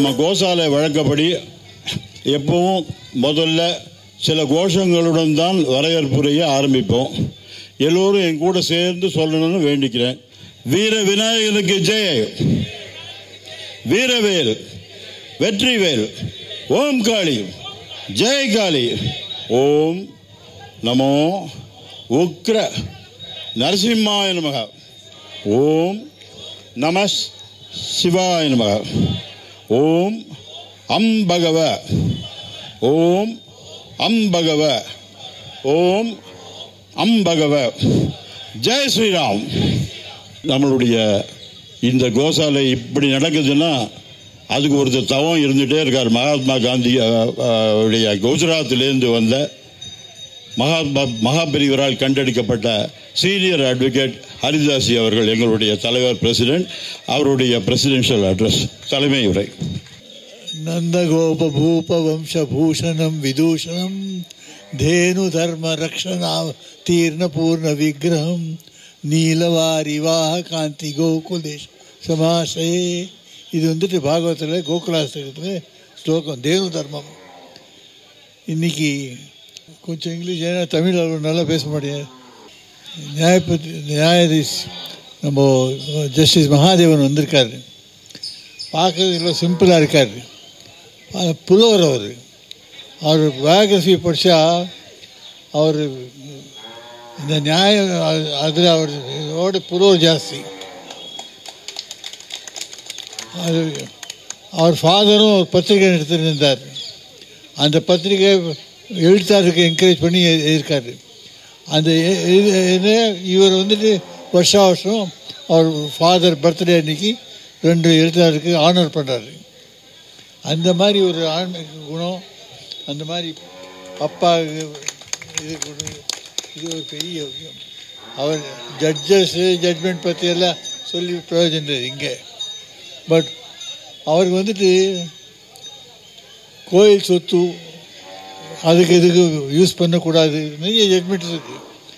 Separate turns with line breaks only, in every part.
நம்ம கோசாலை வழக்கப்படி எப்பவும் முதல்ல சில கோஷங்களுடன் தான் வரவேற்புரைய ஆரம்பிப்போம் எல்லோரும் என் கூட சேர்ந்து சொல்லணும்னு வேண்டிக்கிறேன் வீர விநாயகனுக்கு ஜெய வீரவேல் வெற்றிவேல் ஓம் காளி ஜெய் காளி ஓம் நமோ உக்ர நரசிம்மாய நமக ஓம் நம சிவாய நமக ஓம் அம்பகவ ஓம் அம்பகவ ஓம் அம்பகவ ஜெய் ஸ்ரீராம் நம்மளுடைய இந்த கோசாலை இப்படி நடக்குதுன்னா அதுக்கு ஒருத்தர் தவம் இருந்துகிட்டே இருக்கார் மகாத்மா காந்தி அஹ், அஹ், உடைய குஜராத்திலேருந்து வந்த மகாத்மா மகாபெரிவரால் கண்டெடுக்கப்பட்ட சீனியர் அட்வொகேட் ஹரிதாசி அவர்கள் எங்களுடைய தலைவர் பிரசிடென்ட் அவருடைய பிரசிடென்ஷியல் அட்ரஸ் தலைமை உரை
नन्दगोपभूपवंशभूषणं विदूषणं धेनुधर्मरक्षणातीर्णपूर्णविग्रहं நீலவாரிவாக காந்தி கோகுலேஷ் சமாசே இது வந்துட்டு பாகவத்தில் கோகுலாஸ்தகத்தில் ஸ்லோகம் தேனு தர்மம் இன்னைக்கு கொஞ்சம் இங்கிலீஷ் ஏன்னா தமிழ் அவ்வளோ நல்லா பேச முடியாது நியாயபதி நியாயாதீஷ் நம்ம ஜஸ்டிஸ் மகாதேவன் வந்திருக்காரு பார்க்கறது இவ்வளோ சிம்பிளாக இருக்கார் புலவர் அவர் அவர் பயோகிராஃபி படித்தா அவர் இந்த நியாயம் அதில் அவர் இதோட புலவர் ஜாஸ்தி அது அவர் ஃபாதரும் ஒரு பத்திரிகை எடுத்துட்டு இருந்தார் அந்த பத்திரிகை எழுத்தாருக்கு என்கரேஜ் பண்ணி இருக்காரு அந்த எ- இது- இது இவர் வந்துட்டு வருஷா வருஷம் அவர் ஃபாதர் பர்த்டே அன்னைக்கு ரெண்டு எழுத்தாருக்கு ஆனர் பண்ணுறாரு அந்த மாதிரி ஒரு ஆன்மீக குணம் அந்த மாதிரி அப்பா இது கொடு- இது ஒரு பெரிய விஷயம். அவர் ஜட்ஜஸ்ஸு ஜட்மெண்ட் பற்றி எல்லாம் சொல்லி பிரயோஜனம் இல்லை இங்கே பட் அவருக்கு வந்துட்டு கோயில் சொத்து அதுக்கு இதுக்கு யூஸ் பண்ணக்கூடாது நிறைய ஜட்மெண்ட் இருக்கு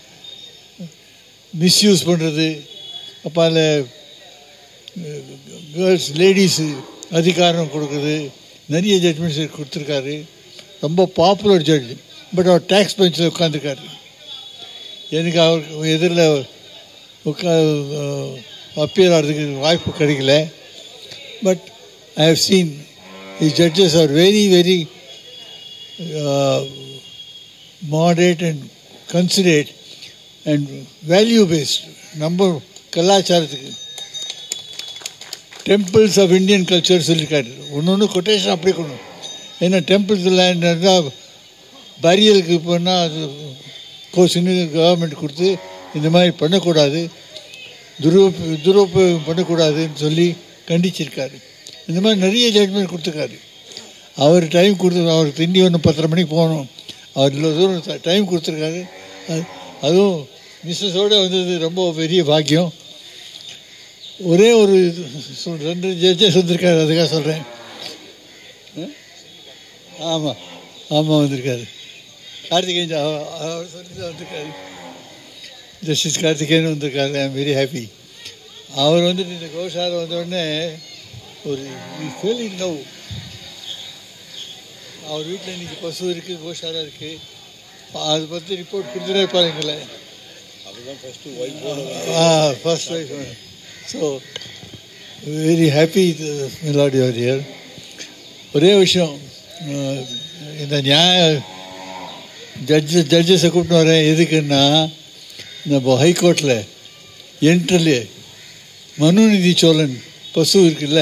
மிஸ்யூஸ் பண்ணுறது அப்போ அதில் கேர்ள்ஸ் லேடிஸு அதிகாரம் கொடுக்குறது நிறைய ஜட்மெண்ட்ஸ் கொடுத்துருக்காரு ரொம்ப பாப்புலர் ஜட்ஜ் பட் அவர் டேக்ஸ் பெஞ்சில் உட்காந்துருக்காரு எனக்கு அவருக்கு எதிரில் உட்கா அப்பியர் ஆகிறதுக்கு வாய்ப்பு கிடைக்கல but I have seen is judges are very very moderate and considerate and value based நம்ம கலாச்சாரத்துக்கு டெம்பிள்ஸ் ஆஃப் இந்தியன் கல்ச்சர் சொல்லியிருக்காரு ஒன்று ஒன்று கொட்டேஷன் அப்படி கொண்டு ஏன்னா டெம்பிள்ஸில் இருந்தால் பரியலுக்கு போனால் அது கோசின்னு கவர்மெண்ட் கொடுத்து இந்த மாதிரி பண்ணக்கூடாது துருவ துருவப்பயோகம் பண்ணக்கூடாதுன்னு சொல்லி கண்டிச்சிருக்காரு இந்த மாதிரி நிறைய ஜட்மெண்ட் கொடுத்துருக்காரு அவர் டைம் கொடுத்து அவர் திண்டி ஒன்று பத்தரை மணிக்கு போகணும் அவர் இவ்வளோ தூரம் டைம் கொடுத்துருக்காரு அது- அதுவும் மிஸ்ஸஸோடு வந்தது ரொம்ப பெரிய பாக்கியம் ஒரே ஒரு இது சொல் ரெண்டு ஜட்ஜஸ் வந்திருக்காரு அதுக்காக சொல்கிறேன் ஆமாம் ஆமாம் வந்திருக்காரு கார்த்திகேயன் ஜா- அவர் அவர் சொல்லி தான் வந்திருக்காரு ஜஸ்டிஸ் கார்த்திகேயன் வந்திருக்காரு ஐ எம் வெரி ஹாப்பி அவர் வந்துட்டு இந்த கோஷாலை வந்த உடனே ஒரு ஃபீலிங் லவ் அவர் வீட்டில் இன்னைக்கு பசு இருக்குது கோஷாலா இருக்குது அதை பற்றி ரிப்போர்ட் கொடுத்துட்டே பாருங்களேன் first wife so very happy milady அவர் இயர் ஒரே விஷயம் அஹ், இந்த நியாய ஜட்ஜு ஜட்ஜஸை கூப்பிட்டு வரேன் எதுக்குன்னா நம்ம ஹைகோர்ட்டில் என்ட்ரலே மனுநீதி சோழன் பசு இருக்குல்ல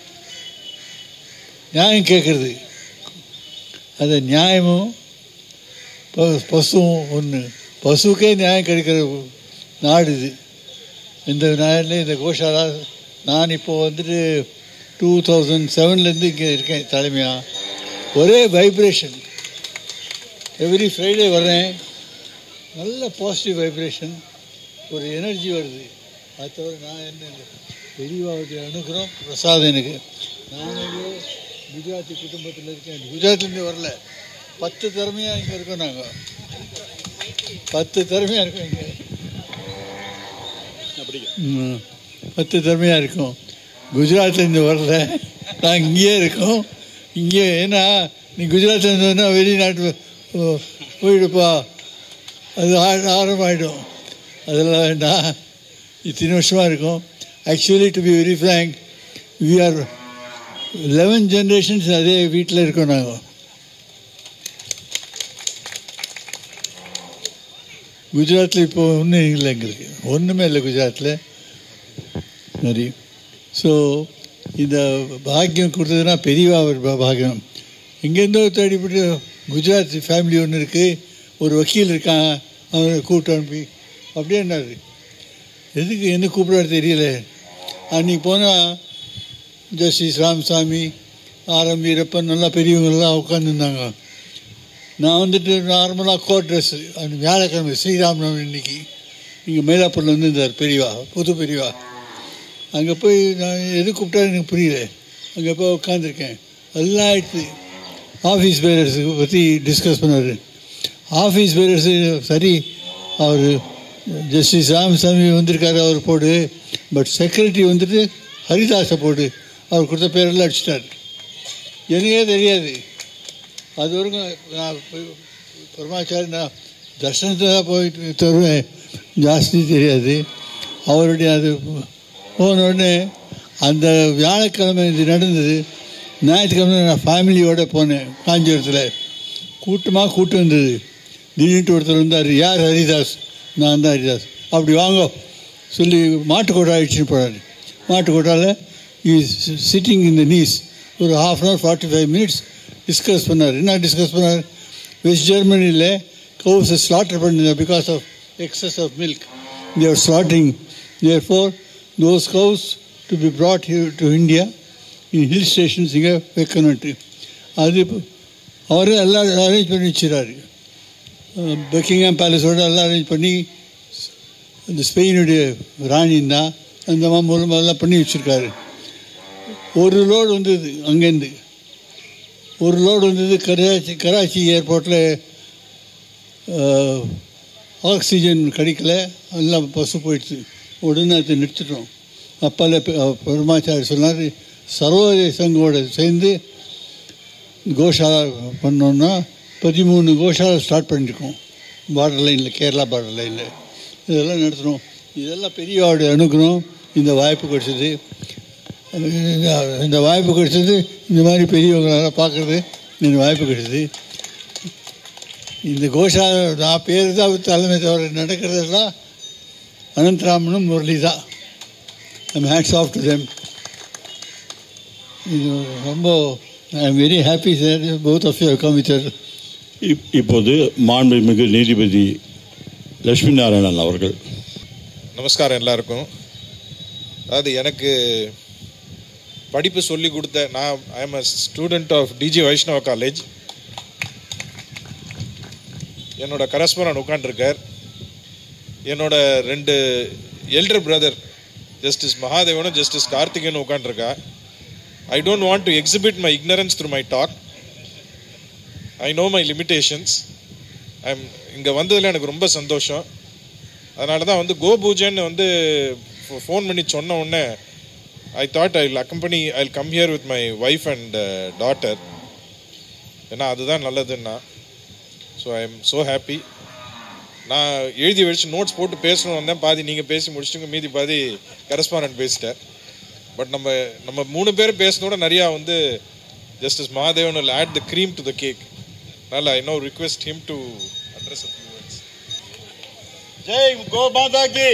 நியாயம் கேட்குறது அது நியாயமும் ப- பசுவும் ஒன்று பசுக்கே நியாயம் கிடைக்கிற நாடு இது இந்த நாட்டில் இந்த கோஷாலா நான் இப்போ வந்துட்டு டூ தௌசண்ட் செவன்லேருந்து இங்கே இருக்கேன் தலைமையாக ஒரே வைப்ரேஷன் எவ்ரி ஃப்ரைடே வர்றேன் நல்ல பாசிட்டிவ் வைப்ரேஷன் ஒரு எனர்ஜி வருது அது தவிர நான் என்ன இல்லை பெரியவாவுடைய அனுகிரகம் பிரசாதம் எனக்கு நானே குஜராத்தி குடும்பத்தில் இருக்கேன் குஜராத்லேருந்து வரல பத்து திறமையாக இங்கே இருக்கோம் நாங்கள் பத்து திறமையாக இருக்கோம் இங்கே ம், பத்து திறமையாக இருக்கும் குஜராத்லேருந்து வரல நான் இங்கேயே இருக்கோம் இங்கே ஏன்னா நீ குஜராத்தில் இருந்ததுன்னா வெளிநாட்டு ஓ, போயிடுப்பா அது ஆ- ஆரம்பமாயிடும் அதெல்லாம் வேண்டாம் இத்தனை வருஷமாக இருக்கும் actually to be very frank we are eleven generations அதே வீட்டில் இருக்கோம் நாங்கள் குஜராத்தில் இப்போ ஒன்றும் இல்லை எங்களுக்கு ஒன்றுமே இல்லை குஜராத்தில் சரி ஸோ இந்த பாக்கியம் கொடுத்ததுன்னா பெரியவா ஒரு பா- பாக்கியம் எங்கேருந்தோ தேடிப்பட்டு குஜராத் ஃபேமிலி ஒன்று இருக்குது ஒரு வக்கீல் இருக்கான் அவனை கூப்பிட்டு அனுப்பி அப்படியே என்னாது எதுக்கு என்ன கூப்பிடாரு தெரியல அன்றைக்கி போனால் ஜஸ்டிஸ் ராமசாமி ஆரம் வீரப்பன் நல்லா பெரியவங்கெல்லாம் உட்காந்துருந்தாங்க நான் வந்துட்டு நார்மலாக கோட் ட்ரெஸ்ஸு அந்த வியாழக்கிழமை ஸ்ரீராமநவமி இன்னைக்கு இங்கே மயிலாப்பூரில் வந்து இருந்தார் பெரியவா புது பெரியவா அங்கே போய் நான் எது கூப்பிட்டாரு எனக்கு புரியல அங்கே போய் உட்காந்துருக்கேன் எல்லாம் ஆயிடுச்சு ஆஃபீஸ் பேரர்ஸுக்கு பற்றி டிஸ்கஸ் பண்ணார் ஆஃபீஸ் பேரர்ஸு சரி அவர் ஜஸ்டிஸ் ராமசாமி வந்திருக்காரு அவர் போடு பட் செக்ரட்டரி வந்துட்டு ஹரிதாஸை போடு அவர் கொடுத்த பேரெல்லாம் அடிச்சிட்டார் எனக்கே தெரியாது அது வரைக்கும் நான் போய் பரமாச்சாரி நான் தர்ஷனத்தை தான் போயிட்டு தருவேன் ஜாஸ்தி தெரியாது அவருடைய அது போன உடனே அந்த வியாழக்கிழமை இது நடந்தது ஞாயிற்றுக்கிழமை நான் ஃபேமிலியோடு போனேன் காஞ்சிபுரத்தில் கூட்டமாக கூட்டம் வந்தது திடீர்னு ஒருத்தர் வந்தார் யார் ஹரிதாஸ் நான் தான் ஹரிதாஸ் அப்படி வாங்கோ சொல்லி மாட்டுக்கோட்டை ஆயிடுச்சுன்னு போகிறாரு மாட்டுக்கோட்டாவில் is sitting in the knees ஒரு half an hour forty five minutes discuss பண்ணார் என்ன டிஸ்கஸ் பண்ணார் வெஸ்ட் ஜெர்மனியில் கவுஸை ஸ்லாட்டர் பண்ணிருந்தார் because of excess of milk there slaughtering there for those cows to be brought here to India in hill stations இங்கே வைக்கணுன்ட்டு அது இப்போ அவரே எல்லாம் அரேஞ்ச் பண்ணி வச்சுறாரு பெக்கிங்ஹாம் பேலஸோட எல்லாம் அரேஞ்ச் பண்ணி அந்த ஸ்பெயினுடைய ராணி தான் அந்த மா மூலமாக எல்லாம் பண்ணி வச்சுருக்காரு ஒரு லோடு வந்தது அங்கேருந்து ஒரு லோடு வந்தது கராச்சி கராச்சி ஏர்போர்ட்டில் ஆக்சிஜன் கிடைக்கல எல்லாம் பஸ்ஸு போயிடுச்சு உடனே அதை நிறுத்திட்டோம் அப்பால பெருமாச்சாரி சொன்னார் சர்வதேச சங்கோட சேர்ந்து கோஷாலா பண்ணோன்னா பதிமூணு கோஷாலா ஸ்டார்ட் பண்ணியிருக்கோம் பார்டர் லைனில் கேரளா பார்டர் லைனில் இதெல்லாம் நடத்துகிறோம் இதெல்லாம் பெரியவாவுடைய அனுகிரகம் இந்த வாய்ப்பு கிடைச்சது இந்த வாய்ப்பு கிடைச்சது இந்த மாதிரி பெரியவங்களெல்லாம் பார்க்குறது இந்த வாய்ப்பு கிடைச்சது இந்த கோஷா நான் பேர் தான் தலைமை தவிர நடக்கிறதெல்லாம் அனந்தராமனும் முரளி தான் I'm hats off to them இது ரொம்ப I am very happy sir both of you come with
இப்- இப்போது மாண்புமிகு நீதிபதி லட்சுமி நாராயணன் அவர்கள்
நமஸ்காரம் எல்லாருக்கும் அதாவது எனக்கு படிப்பு சொல்லி கொடுத்த நான் I am a student of DG Vaishnava college என்னோட கரஸ்பாண்ட் உட்காண்டிருக்கார் என்னோட ரெண்டு எல்டர் பிரதர் ஜஸ்டிஸ் மகாதேவனும் ஜஸ்டிஸ் கார்த்திகேயனும் உட்காண்டிருக்கா I don't want to exhibit my ignorance through my talk I know my limitations I'm இங்கே வந்ததில் எனக்கு ரொம்ப சந்தோஷம் அதனால தான் வந்து கோ பூஜைன்னு வந்து ஃபோன் பண்ணி சொன்ன உடனே I thought I accompany I come here with my wife and daughter ஏன்னா அதுதான் நல்லதுன்னா so I am so happy நான் எழுதி வச்சு நோட்ஸ் போட்டு பேசணும் வந்தேன் பாதி நீங்கள் பேசி முடிச்சிட்டுங்க மீதி பாதி கரஸ்பாண்டன்ட் பேசிட்டேன் பட் நம்ம நம்ம மூணு பேர் பேசினோட நிறையா வந்து justice Mahadevan will add the cream to the cake அதனால் I know request him to address a few words
ஜெய் கோ மாதா கி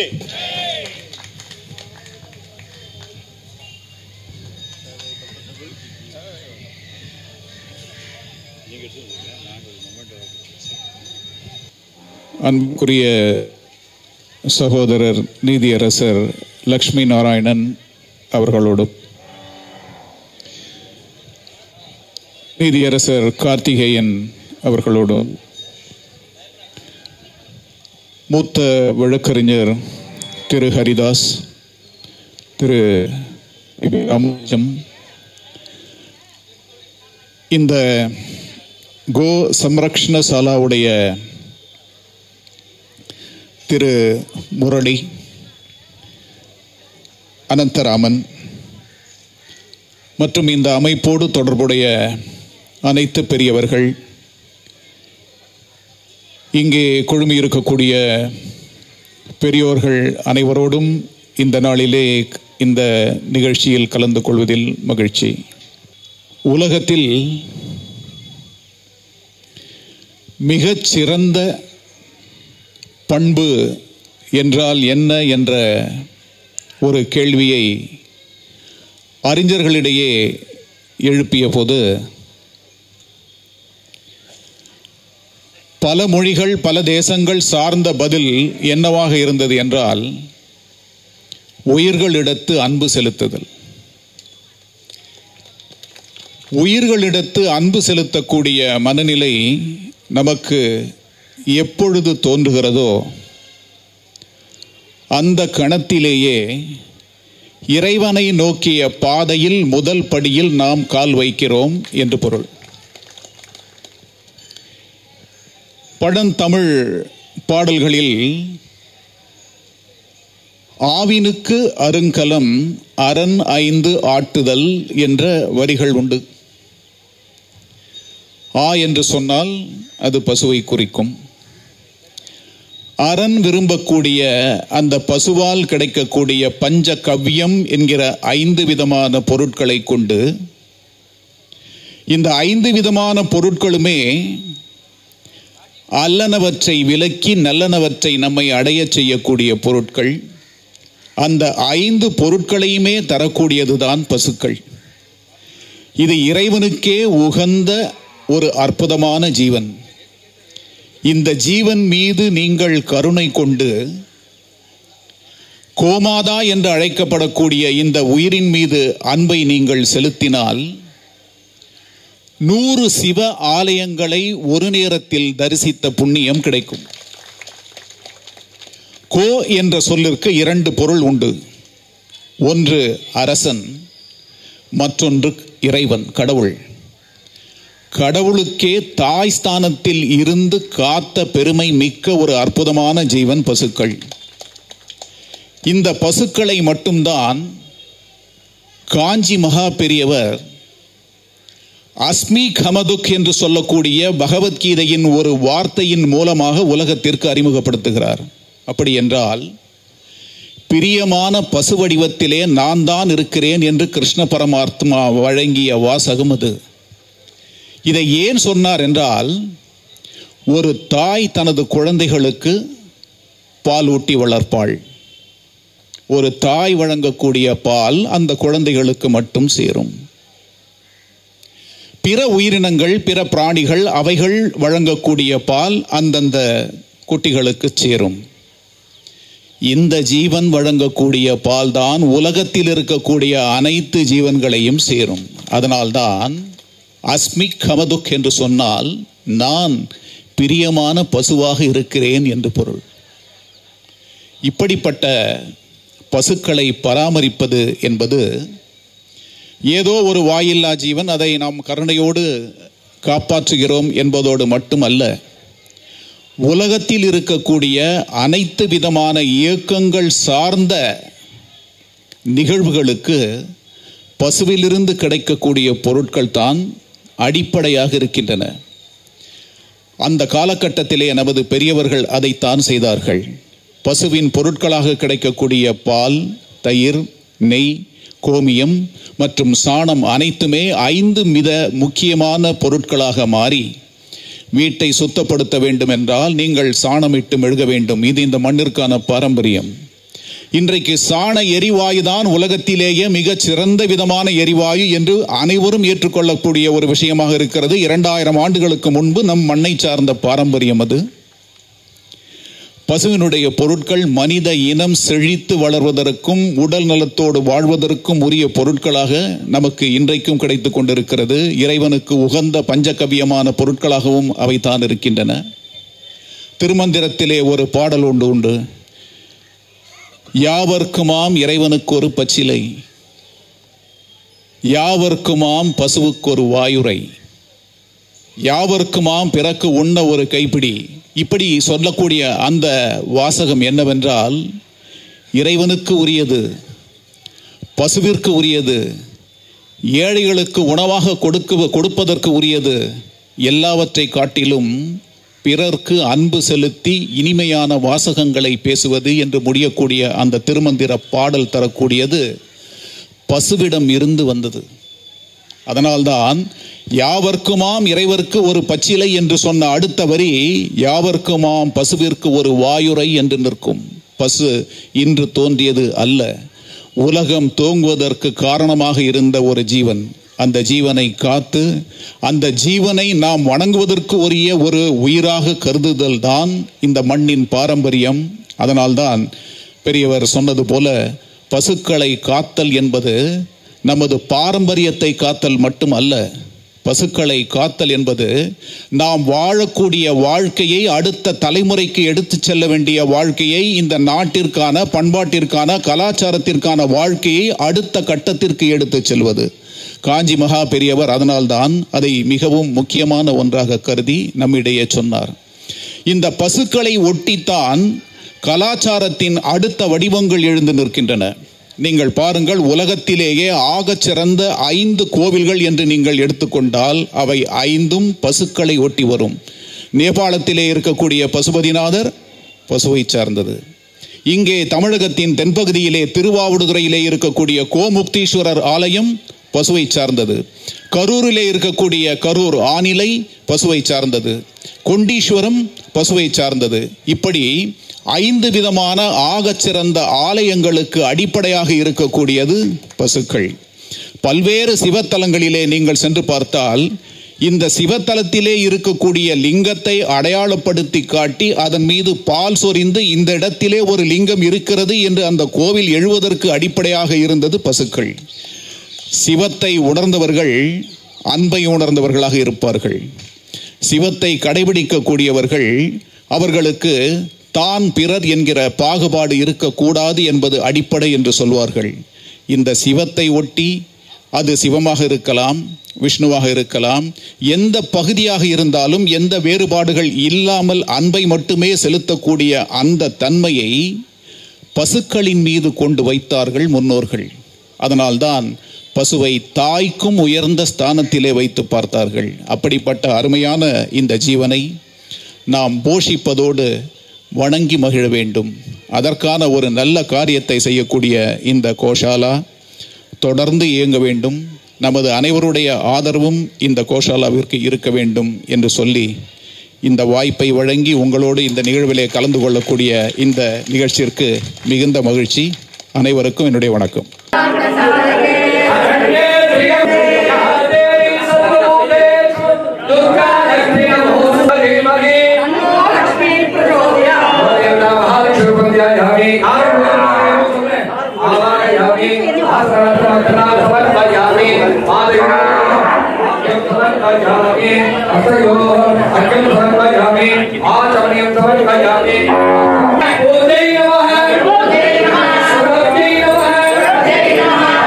அன்புக்குரிய சகோதரர் நீதியரசர் லக்ஷ்மி நாராயணன் அவர்களோடும் நீதியரசர் கார்த்திகேயன் அவர்களோடும் மூத்த வழக்கறிஞர் திரு ஹரிதாஸ் திரு ராமஜம் இந்த கோ சம்ரக்ஷண சாலாவுடைய திரு முரளி அனந்தராமன் மற்றும் இந்த அமைப்போடு தொடர்புடைய அனைத்து பெரியவர்கள் இங்கே குழுமி இருக்கக்கூடிய பெரியோர்கள் அனைவரோடும் இந்த நாளிலே இந்த நிகழ்ச்சியில் கலந்து கொள்வதில் மகிழ்ச்சி உலகத்தில் மிகச் சிறந்த பண்பு என்றால் என்ன என்ற ஒரு கேள்வியை அறிஞர்களிடையே எழுப்பிய போது பல மொழிகள் பல தேசங்கள் சார்ந்த பதில் என்னவாக இருந்தது என்றால் உயிர்களிடத்து அன்பு செலுத்துதல் உயிர்களிடத்து அன்பு செலுத்தக்கூடிய மனநிலை நமக்கு எப்பொழுது தோன்றுகிறதோ அந்த கணத்திலேயே இறைவனை நோக்கிய பாதையில் முதல் படியில் நாம் கால் வைக்கிறோம் என்று பொருள் பழந்தமிழ் பாடல்களில் ஆவினுக்கு அருங்கலம் அரண் ஐந்து ஆட்டுதல் என்ற வரிகள் உண்டு ஆ என்று சொன்னால் அது பசுவை குறிக்கும் அரண் விரும்பக்கூடிய அந்த பசுவால் கிடைக்கக்கூடிய பஞ்ச கவ்யம் என்கிற ஐந்து விதமான பொருட்களை கொண்டு இந்த ஐந்து விதமான பொருட்களுமே அல்லனவற்றை விலக்கி நல்லனவற்றை நம்மை அடையச் செய்யக்கூடிய பொருட்கள் அந்த ஐந்து பொருட்களையுமே தரக்கூடியதுதான் பசுக்கள் இது இறைவனுக்கே உகந்த ஒரு அற்புதமான ஜீவன் இந்த ஜீவன் மீது நீங்கள் கருணை கொண்டு கோமாதா என்று அழைக்கப்படக்கூடிய இந்த உயிரின் மீது அன்பை நீங்கள் செலுத்தினால் நூறு சிவ ஆலயங்களை ஒரு நேரத்தில் தரிசித்த புண்ணியம் கிடைக்கும் கோ என்ற சொல்லிற்கு இரண்டு பொருள் உண்டு ஒன்று அரசன் மற்றொன்று இறைவன் கடவுள் கடவுளுக்கே தாய் ஸ்தானத்தில் இருந்து காத்த பெருமை மிக்க ஒரு அற்புதமான ஜீவன் பசுக்கள் இந்த பசுக்களை மட்டும்தான் காஞ்சி மகா பெரியவர் அஸ்மி கமதுக் என்று சொல்லக்கூடிய பகவத்கீதையின் ஒரு வார்த்தையின் மூலமாக உலகத்திற்கு அறிமுகப்படுத்துகிறார் அப்படி என்றால் பிரியமான பசு வடிவத்திலே நான் தான் இருக்கிறேன் என்று கிருஷ்ண பரமாத்மா வழங்கிய வாசகம் அது இதை ஏன் சொன்னார் என்றால் ஒரு தாய் தனது குழந்தைகளுக்கு பால் ஊட்டி வளர்ப்பாள் ஒரு தாய் வழங்கக்கூடிய பால் அந்த குழந்தைகளுக்கு மட்டும் சேரும் பிற உயிரினங்கள் பிற பிராணிகள் அவைகள் வழங்கக்கூடிய பால் அந்தந்த குட்டிகளுக்கு சேரும் இந்த ஜீவன் வழங்கக்கூடிய பால் தான் உலகத்தில் இருக்கக்கூடிய அனைத்து ஜீவன்களையும் சேரும் அதனால்தான் அஸ்மிக் கமதுக் என்று சொன்னால் நான் பிரியமான பசுவாக இருக்கிறேன் என்று பொருள் இப்படிப்பட்ட பசுக்களை பராமரிப்பது என்பது ஏதோ ஒரு வாயில்லா ஜீவன் அதை நாம் கருணையோடு காப்பாற்றுகிறோம் என்பதோடு மட்டுமல்ல உலகத்தில் இருக்கக்கூடிய அனைத்து விதமான இயக்கங்கள் சார்ந்த நிகழ்வுகளுக்கு பசுவிலிருந்து கிடைக்கக்கூடிய பொருட்கள் தான் அடிப்படையாக இருக்கின்றன அந்த காலகட்டத்திலே நமது பெரியவர்கள் அதைத்தான் செய்தார்கள் பசுவின் பொருட்களாக கிடைக்கக்கூடிய பால் தயிர் நெய் கோமியம் மற்றும் சாணம் அனைத்துமே ஐந்து மித முக்கியமான பொருட்களாக மாறி வீட்டை சுத்தப்படுத்த வேண்டும் என்றால் நீங்கள் சாணமிட்டு மெழுக வேண்டும் இது இந்த மண்ணிற்கான பாரம்பரியம் இன்றைக்கு சாண எரிவாயு தான் உலகத்திலேயே மிகச் சிறந்த விதமான எரிவாயு என்று அனைவரும் ஏற்றுக்கொள்ளக்கூடிய ஒரு விஷயமாக இருக்கிறது இரண்டாயிரம் ஆண்டுகளுக்கு முன்பு நம் மண்ணை சார்ந்த பாரம்பரியம் அது பசுவினுடைய பொருட்கள் மனித இனம் செழித்து வளர்வதற்கும் உடல் நலத்தோடு வாழ்வதற்கும் உரிய பொருட்களாக நமக்கு இன்றைக்கும் கிடைத்து கொண்டிருக்கிறது இறைவனுக்கு உகந்த பஞ்சகவியமான பொருட்களாகவும் அவை தான் இருக்கின்றன திருமந்திரத்திலே ஒரு பாடல் உண்டு உண்டு யாவர்க்குமாம் இறைவனுக்கு ஒரு பச்சிலை யாவர்க்குமாம் பசுவுக்கு ஒரு வாயுரை யாவர்க்குமாம் பிறக்கு உண்ண ஒரு கைப்பிடி இப்படி சொல்லக்கூடிய அந்த வாசகம் என்னவென்றால் இறைவனுக்கு உரியது பசுவிற்கு உரியது ஏழைகளுக்கு உணவாக கொடுக்க கொடுப்பதற்கு உரியது எல்லாவற்றை காட்டிலும் பிறர்க்கு அன்பு செலுத்தி இனிமையான வாசகங்களை பேசுவது என்று முடியக்கூடிய அந்த திருமந்திர பாடல் தரக்கூடியது பசுவிடம் இருந்து வந்தது அதனால்தான் யாவர்க்குமாம் இறைவர்க்கு ஒரு பச்சிலை என்று சொன்ன அடுத்த வரி யாவர்க்குமாம் பசுவிற்கு ஒரு வாயுரை என்று நிற்கும் பசு இன்று தோன்றியது அல்ல உலகம் தோங்குவதற்கு காரணமாக இருந்த ஒரு ஜீவன் அந்த ஜீவனை காத்து அந்த ஜீவனை நாம் வணங்குவதற்கு உரிய ஒரு உயிராக கருதுதல் தான் இந்த மண்ணின் பாரம்பரியம் அதனால்தான் பெரியவர் சொன்னது போல பசுக்களை காத்தல் என்பது நமது பாரம்பரியத்தை காத்தல் மட்டும் அல்ல பசுக்களை காத்தல் என்பது நாம் வாழக்கூடிய வாழ்க்கையை அடுத்த தலைமுறைக்கு எடுத்துச் செல்ல வேண்டிய வாழ்க்கையை இந்த நாட்டிற்கான பண்பாட்டிற்கான கலாச்சாரத்திற்கான வாழ்க்கையை அடுத்த கட்டத்திற்கு எடுத்துச் செல்வது காஞ்சி மகா பெரியவர் அதனால்தான் அதை மிகவும் முக்கியமான ஒன்றாக கருதி நம்மிடையே சொன்னார் இந்த பசுக்களை ஒட்டித்தான் கலாச்சாரத்தின் அடுத்த வடிவங்கள் எழுந்து நிற்கின்றன நீங்கள் பாருங்கள் உலகத்திலேயே ஆகச் சிறந்த ஐந்து கோவில்கள் என்று நீங்கள் எடுத்துக்கொண்டால் அவை ஐந்தும் பசுக்களை ஒட்டி வரும் நேபாளத்திலே இருக்கக்கூடிய பசுபதிநாதர் பசுவை சார்ந்தது இங்கே தமிழகத்தின் தென்பகுதியிலே திருவாவடுதுறையிலே இருக்கக்கூடிய கோமுக்தீஸ்வரர் ஆலயம் பசுவை சார்ந்தது கரூரிலே இருக்கக்கூடிய கரூர் ஆனிலை பசுவை சார்ந்தது கொண்டீஸ்வரம் பசுவை சார்ந்தது இப்படி ஐந்து விதமான ஆகச்சிறந்த ஆலயங்களுக்கு அடிப்படையாக இருக்கக்கூடியது பசுக்கள் பல்வேறு சிவத்தலங்களிலே நீங்கள் சென்று பார்த்தால் இந்த சிவத்தலத்திலே இருக்கக்கூடிய லிங்கத்தை அடையாளப்படுத்தி காட்டி அதன் மீது பால் சொரிந்து இந்த இடத்திலே ஒரு லிங்கம் இருக்கிறது என்று அந்த கோவில் எழுவதற்கு அடிப்படையாக இருந்தது பசுக்கள் சிவத்தை உணர்ந்தவர்கள் அன்பை உணர்ந்தவர்களாக இருப்பார்கள் சிவத்தை கடைபிடிக்கக்கூடியவர்கள் அவர்களுக்கு தான் பிறர் என்கிற பாகுபாடு இருக்கக்கூடாது என்பது அடிப்படை என்று சொல்வார்கள் இந்த சிவத்தை ஒட்டி அது சிவமாக இருக்கலாம் விஷ்ணுவாக இருக்கலாம் எந்த பகுதியாக இருந்தாலும் எந்த வேறுபாடுகள் இல்லாமல் அன்பை மட்டுமே செலுத்தக்கூடிய அந்த தன்மையை பசுக்களின் மீது கொண்டு வைத்தார்கள் முன்னோர்கள் அதனால்தான் பசுவை தாய்க்கும் உயர்ந்த ஸ்தானத்திலே வைத்து பார்த்தார்கள் அப்படிப்பட்ட அருமையான இந்த ஜீவனை நாம் போஷிப்பதோடு வணங்கி மகிழ வேண்டும் அதற்கான ஒரு நல்ல காரியத்தை செய்யக்கூடிய இந்த கோஷாலா தொடர்ந்து இயங்க வேண்டும் நமது அனைவருடைய ஆதரவும் இந்த கோஷாலாவிற்கு இருக்க வேண்டும் என்று சொல்லி இந்த வாய்ப்பை வழங்கி உங்களோடு இந்த நிகழ்விலே கலந்து கொள்ளக்கூடிய இந்த நிகழ்ச்சிக்கு மிகுந்த மகிழ்ச்சி அனைவருக்கும் என்னுடைய வணக்கம்
ஆச்சமணியம் சமர்ப்பயாமி ஓதை நமः சர்வத்தை நமः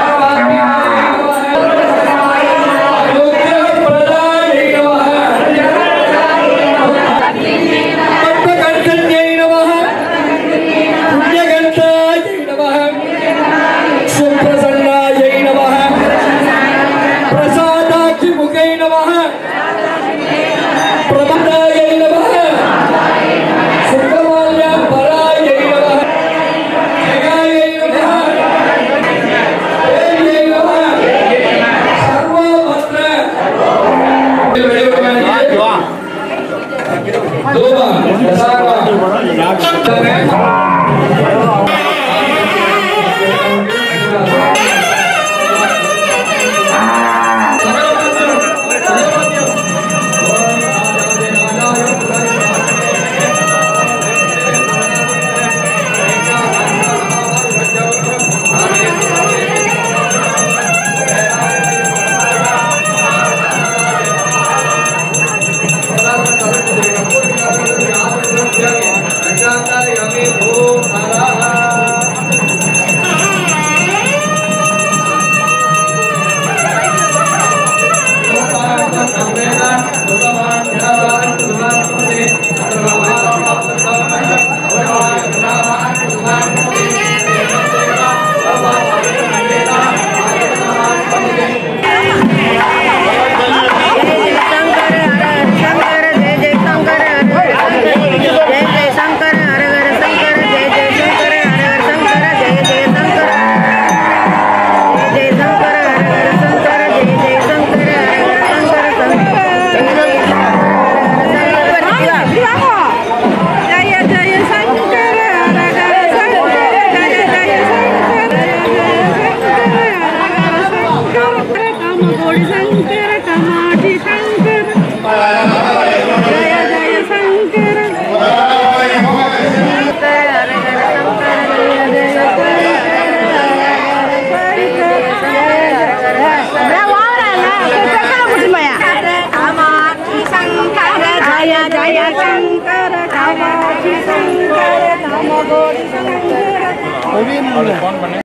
அவருக்கு ஃபோன் பண்ணி